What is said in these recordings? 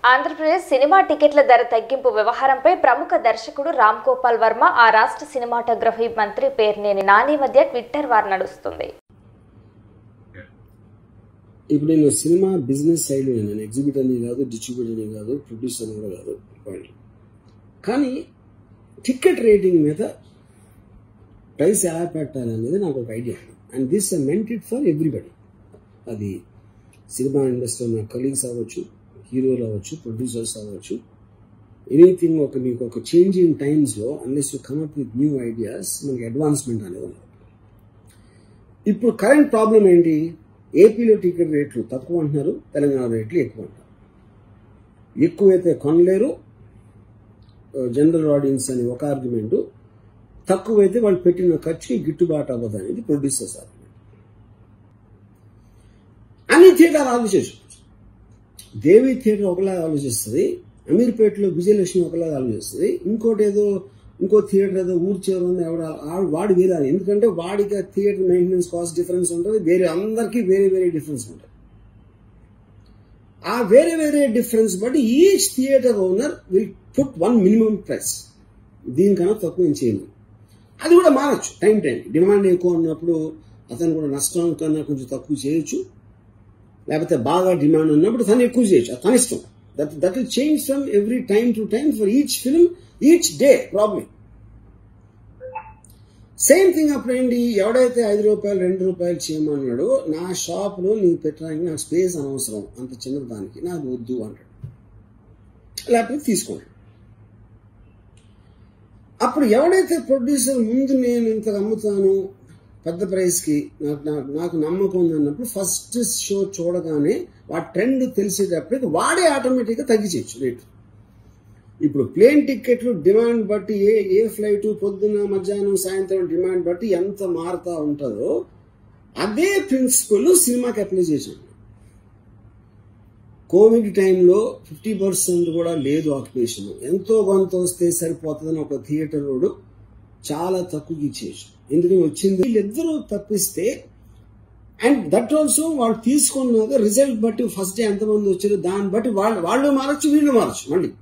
Andhra Pradesh cinema టికెట్ల ధర తగ్గింపు వ్యవహారంపై ప్రముఖ దర్శకుడు రామ్ గోపాల్ వర్మ ఆ రాష్ట్ర సినిమాటోగ్రఫీ మంత్రి పేర్నేని నాని మధ్య ట్విట్టర్ వార్ నడుస్తుంది ఇప్పుడు నేను సినిమా బిజినెస్ సైడ్ నేను ఎగ్జిబిటర్ని కాదు డిస్ట్రిబ్యూటర్ని కాదు ప్రొడ్యూసర్ని కూడా కాదు పాయింట్ కానీ టికెట్ రేటింగ్ మీద ప్రైస్ ఎలా పెట్టాలి అనేది నాకు ఒక idea and this meant it for everybody అది సినిమా ఇండస్ట్రీ ఉన్న కలీగ్స్ అవ్వచ్చు హీరోలు అవ్వచ్చు ప్రొడ్యూసర్స్ అవ్వచ్చు ఎనీథింగ్ ఒక మీకు ఒక చేంజింగ్ టైమ్స్లో unless you come up with new ideas మనకి అడ్వాన్స్మెంట్ అనేది ఉంది ఇప్పుడు కరెంట్ ప్రాబ్లం ఏంటి ఏపీలో టికెట్ రేట్లు తక్కువ అంటున్నారు తెలంగాణ రేట్లు ఎక్కువ అంటారు ఎక్కువైతే కొనలేరు జనరల్ ఆడియన్స్ అని ఒక ఆర్గ్యుమెంట్ తక్కువైతే వాళ్ళు పెట్టిన ఖర్చుకి గిట్టుబాటు అవ్వదు అనేది ప్రొడ్యూసర్స్ ఆర్గ్యుమెంట్ అన్ని థియేటర్ ఆలోచించు దేవి థియేటర్ ఒకలాగా ఆలోచిస్తుంది అమీర్పేటలో విజయలక్ష్మి ఒకలాగా ఆలోచిస్తుంది ఇంకోటి ఏదో ఇంకో థియేటర్ ఏదో ఊరు చివరి ఉంది ఎవడ ఆ- వాడు వేరే ఎందుకంటే వాడికి ఆ థియేటర్ మెయింటెనెన్స్ కాస్ట్ డిఫరెన్స్ ఉంటుంది వేరే అందరికీ వేరే వేరే డిఫరెన్స్ ఉంటుంది ఆ వేరే వేరే డిఫరెన్స్ బట్టి each theatre owner will put one minimum price దీనికన్నా తక్కువ నేను చేయను అది కూడా మారచ్చు టైం టైం డిమాండ్ ఎక్కువ ఉన్నప్పుడు అతను కూడా నష్టం కన్నా కొంచెం తక్కువ చేయొచ్చు లేకపోతే బాగా డిమాండ్ ఉన్నప్పుడు తను ఎక్కువ చేయొచ్చు అది తన ఇష్టం that that will change from every time to time for each film each day problem same thing అప్పుడు ఏంటి ఎవడైతే ఐదు రూపాయలు రెండు రూపాయలు చేయమన్నాడో నా షాప్లో నీకు పెట్టడానికి నాకు స్పేస్ అనవసరం అంత చిన్న దానికి నాకు వద్దు అంటాడు లేకపోతే తీసుకోండి అప్పుడు ఎవడైతే ప్రొడ్యూసర్ ముందు నేను ఇంత అమ్ముతాను పెద్ద ప్రైస్కి నాకు నాకు నాకు నమ్మకం ఉంది అన్నప్పుడు ఫస్ట్ షో చూడగానే వాడి ట్రెండ్ తెలిసేటప్పటికి వాడే ఆటోమేటిక్గా తగ్గించవచ్చు రేటు ఇప్పుడు ప్లేన్ టికెట్లు డిమాండ్ బట్టి ఏ ఏ ఫ్లైట్ పొద్దున మధ్యాహ్నం సాయంత్రం డిమాండ్ బట్టి ఎంత మారుతా ఉంటుందో అదే ప్రిన్సిపల్ సినిమాకి అప్లై చేసాను కోవిడ్ టైంలో ఫిఫ్టీ పర్సెంట్ కూడా లేదు ఆక్యుపేషన్ ఎంతో కొంత వస్తే సరిపోతుందని ఒక థియేటర్ రోడ్ చాలా తక్కువకి ఇచ్చేసి ఎందుకంటే వచ్చింది వీళ్ళిద్దరూ తప్పిస్తే అండ్ దట్ ఆల్సో వాళ్ళు తీసుకున్నాక రిజల్ట్ బట్టి ఫస్ట్ డే ఎంతమంది వచ్చారు దాన్ని బట్టి వాళ్ళు వాళ్ళు మారచ్చు వీళ్ళు మారచ్చు మళ్ళీ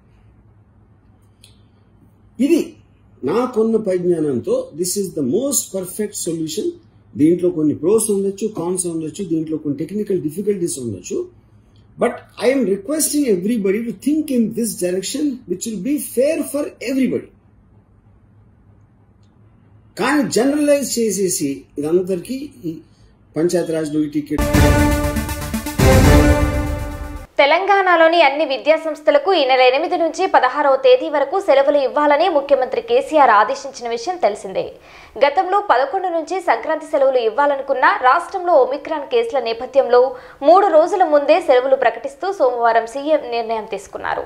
ఇది నాకున్న పరిజ్ఞానంతో this is the most perfect solution దీంట్లో కొన్ని ప్రోస్ ఉండొచ్చు కాన్స్ ఉండొచ్చు దీంట్లో కొన్ని టెక్నికల్ డిఫికల్టీస్ ఉండొచ్చు but I'm requesting everybody to think in this direction which will be fair for everybody కానీ జనరలైజ్ చేసేసి ఇదందరికీ ఈ పంచాయతీరాజ్లో ఈ టికెట్ తెలంగాణలోని అన్ని విద్యా సంస్థలకు ఈ నెల ఎనిమిది నుంచి పదహారవ తేదీ వరకు సెలవులు ఇవ్వాలని ముఖ్యమంత్రి కేసీఆర్ ఆదేశించిన విషయం తెలిసిందే గతంలో పదకొండు నుంచి సంక్రాంతి సెలవులు ఇవ్వాలనుకున్న రాష్ట్రంలో ఒమిక్రాన్ కేసుల నేపథ్యంలో మూడు రోజుల ముందే సెలవులు ప్రకటిస్తూ సోమవారం సీఎం నిర్ణయం తీసుకున్నారు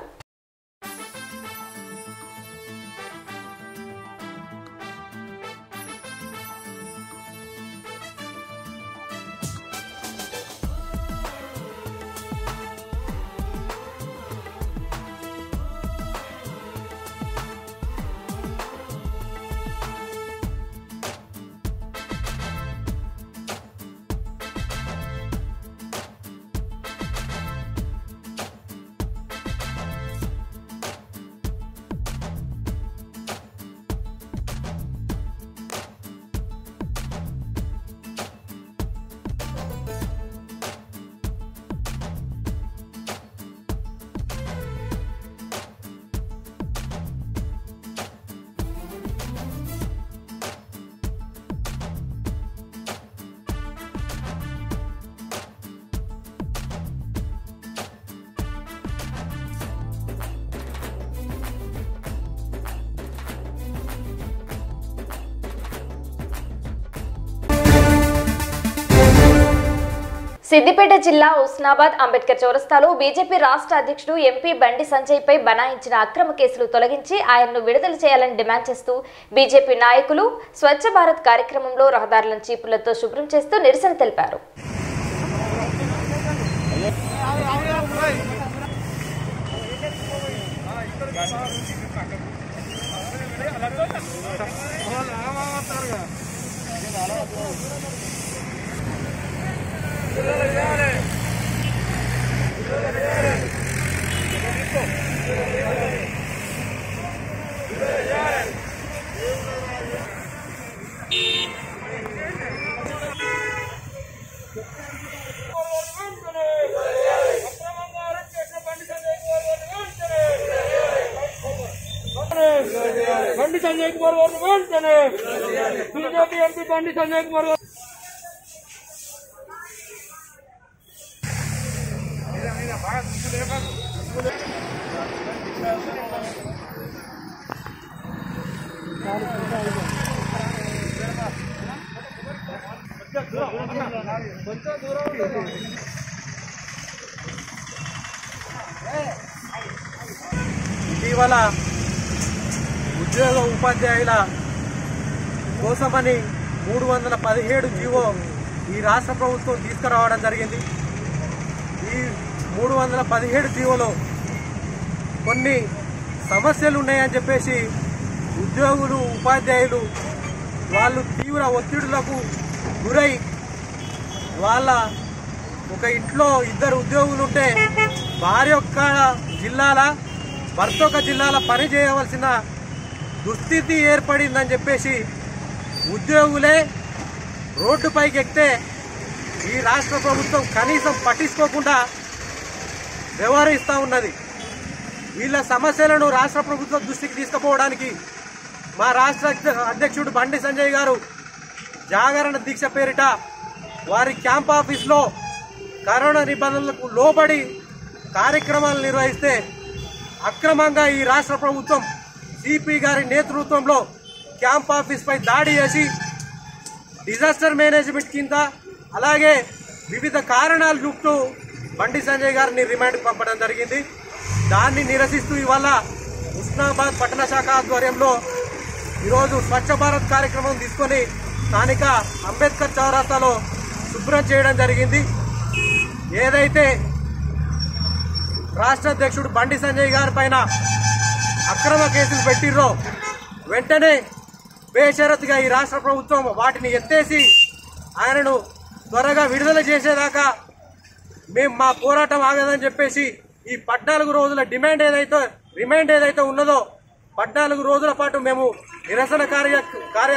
సిద్దిపేట జిల్లా ఉస్నాబాద్ అంబేద్కర్ చౌరస్తాలో బీజేపీ రాష్ట్ర అధ్యక్షుడు ఎంపీ బండి సంజయ్ పై బనాయించిన అక్రమ కేసులు తొలగించి ఆయన్ను విడుదల చేయాలని డిమాండ్ చేస్తూ బీజేపీ నాయకులు స్వచ్ఛ భారత్ కార్యక్రమంలో రహదారులను చీపులతో శుభ్రం చేస్తూ నిరసన తెలిపారు ¡Vamos! సంజయ్ కుమార్ గారిని వెంటనే బీజేపీ ఎంపీ బండి సంజయ్ కుమార్ గారు ఇటీవల ఉద్యోగ ఉపాధ్యాయుల కోసమని మూడు వందల పదిహేడు జీవో ఈ రాష్ట్ర ప్రభుత్వం తీసుకురావడం జరిగింది ఈ మూడు వందల పదిహేడు జీవోలో కొన్ని సమస్యలు ఉన్నాయని చెప్పేసి ఉద్యోగులు ఉపాధ్యాయులు వాళ్ళు తీవ్ర ఒత్తిడులకు గురై వాళ్ళ ఒక ఇంట్లో ఇద్దరు ఉద్యోగులు ఉంటే భార్య ఒక్క జిల్లాల భర్త ఒక జిల్లాల పని చేయవలసిన దుస్థితి ఏర్పడిందని చెప్పేసి ఉద్యోగులే రోడ్డుపైకి ఎక్కితే ఈ రాష్ట్ర ప్రభుత్వం కనీసం పట్టించుకోకుండా వ్యవహరిస్తూ ఉన్నది వీళ్ళ సమస్యలను రాష్ట్ర ప్రభుత్వం దృష్టికి తీసుకుపోవడానికి మా రాష్ట్ర అధ్య- అధ్యక్షుడు బండి సంజయ్ గారు జాగరణ దీక్ష పేరిట వారి క్యాంప్ ఆఫీస్లో కరోనా నిబంధనలకు లోబడి కార్యక్రమాలు నిర్వహిస్తే అక్రమంగా ఈ రాష్ట్ర ప్రభుత్వం సిపి గారి నేతృత్వంలో క్యాంప్ ఆఫీస్ పై దాడి చేసి డిజాస్టర్ మేనేజ్మెంట్ కింద అలాగే వివిధ కారణాలు చూపుతూ బండి సంజయ్ గారిని రిమాండ్కి పంపడం జరిగింది దాన్ని నిరసిస్తూ ఇవాళ ఉస్నాబాద్ పట్టణ శాఖ ఆధ్వర్యంలో ఈరోజు స్వచ్ఛ భారత్ కార్యక్రమం తీసుకొని స్థానిక అంబేద్కర్ చౌరాస్తాలో శుభ్రం చేయడం జరిగింది ఏదైతే రాష్ట్ర అధ్యక్షుడు బండి సంజయ్ గారి పైన అక్రమ కేసులు పెట్టిర్రో వెంటనే బేషరతుగా ఈ రాష్ట్ర ప్రభుత్వం వాటిని ఎత్తేసి ఆయనను త్వరగా విడుదల చేసేదాకా మేము మా పోరాటం ఆగదని చెప్పేసి ఈ పద్నాలుగు రోజుల డిమాండ్ ఏదైతే రిమైండ్ ఏదైతే ఉన్నదో పద్నాలుగు రోజుల పాటు మేము నిరసన కార్య కార్య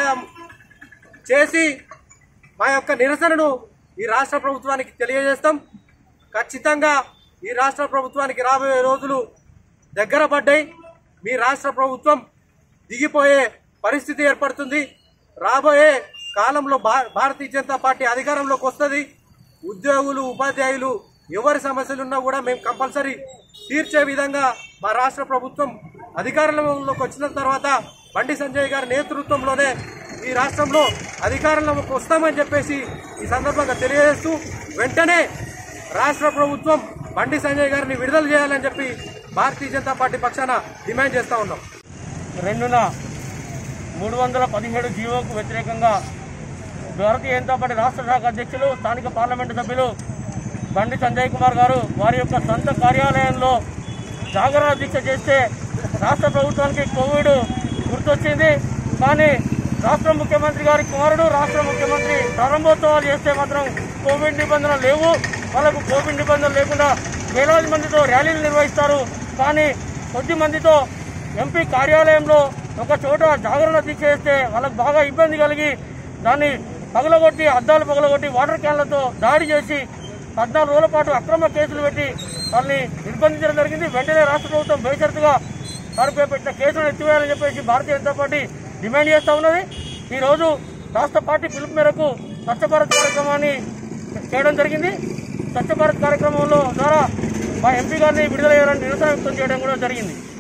చేసి మా యొక్క నిరసనను ఈ రాష్ట్ర ప్రభుత్వానికి తెలియజేస్తాం ఖచ్చితంగా ఈ రాష్ట్ర ప్రభుత్వానికి రాబోయే రోజులు దగ్గర పడ్డాయి మీ రాష్ట్ర ప్రభుత్వం దిగిపోయే పరిస్థితి ఏర్పడుతుంది రాబోయే కాలంలో భా- భారతీయ జనతా పార్టీ అధికారంలోకి వస్తుంది ఉద్యోగులు ఉపాధ్యాయులు ఎవరి సమస్యలున్నా కూడా మేము కంపల్సరీ తీర్చే విధంగా మా రాష్ట్ర ప్రభుత్వం అధికారంలోకి వచ్చిన తర్వాత బండి సంజయ్ గారి నేతృత్వంలోనే ఈ రాష్ట్రంలో అధికారంలోకి వస్తామని చెప్పేసి ఈ సందర్భంగా తెలియజేస్తూ వెంటనే రాష్ట్ర ప్రభుత్వం బండి సంజయ్ గారిని విడుదల చేయాలని చెప్పి భారతీయ జనతా పార్టీ పక్షాన డిమాండ్ చేస్తా ఉన్నాం రెండున మూడు వందల పదిహేడు జీవోకు వ్యతిరేకంగా భారతీయ జనతా పార్టీ రాష్ట్ర శాఖ అధ్యక్షులు స్థానిక పార్లమెంటు సభ్యులు బండి సంజయ్ కుమార్ గారు వారి యొక్క సొంత కార్యాలయంలో జాగరణ దీక్ష చేస్తే రాష్ట్ర ప్రభుత్వానికి కోవిడ్ గుర్తొచ్చింది కానీ రాష్ట్ర ముఖ్యమంత్రి గారి కుమారుడు రాష్ట్ర ముఖ్యమంత్రి ప్రారంభోత్సవాలు చేస్తే మాత్రం కోవిడ్ నిబంధనలు లేవు వాళ్ళకు కోవిడ్ నిబంధనలు లేకుండా వేలాది మందితో ర్యాలీలు నిర్వహిస్తారు కానీ కొద్ది మందితో ఎంపీ కార్యాలయంలో ఒక చోట జాగరణ దీక్ష చేస్తే వాళ్ళకు బాగా ఇబ్బంది కలిగి దాన్ని పగలగొట్టి అద్దాలు పగలగొట్టి వాటర్ క్యాన్లతో దాడి చేసి పద్నాలుగు రోజుల పాటు అక్రమ కేసులు పెట్టి వాళ్ళని నిర్బంధించడం జరిగింది వెంటనే రాష్ట్ర ప్రభుత్వం బేషరతుగా వారిపై పెట్టిన కేసులను ఎత్తివేయాలని చెప్పేసి భారతీయ జనతా పార్టీ డిమాండ్ చేస్తా ఉన్నది ఈ రోజు రాష్ట్ర పార్టీ పిలుపు మేరకు స్వచ్ఛ భారత్ కార్యక్రమాన్ని చేయడం జరిగింది స్వచ్ఛ భారత్ కార్యక్రమంలో ద్వారా మా ఎంపీ గారిని విడుదల చేయాలని నిరసన వ్యక్తం చేయడం కూడా జరిగింది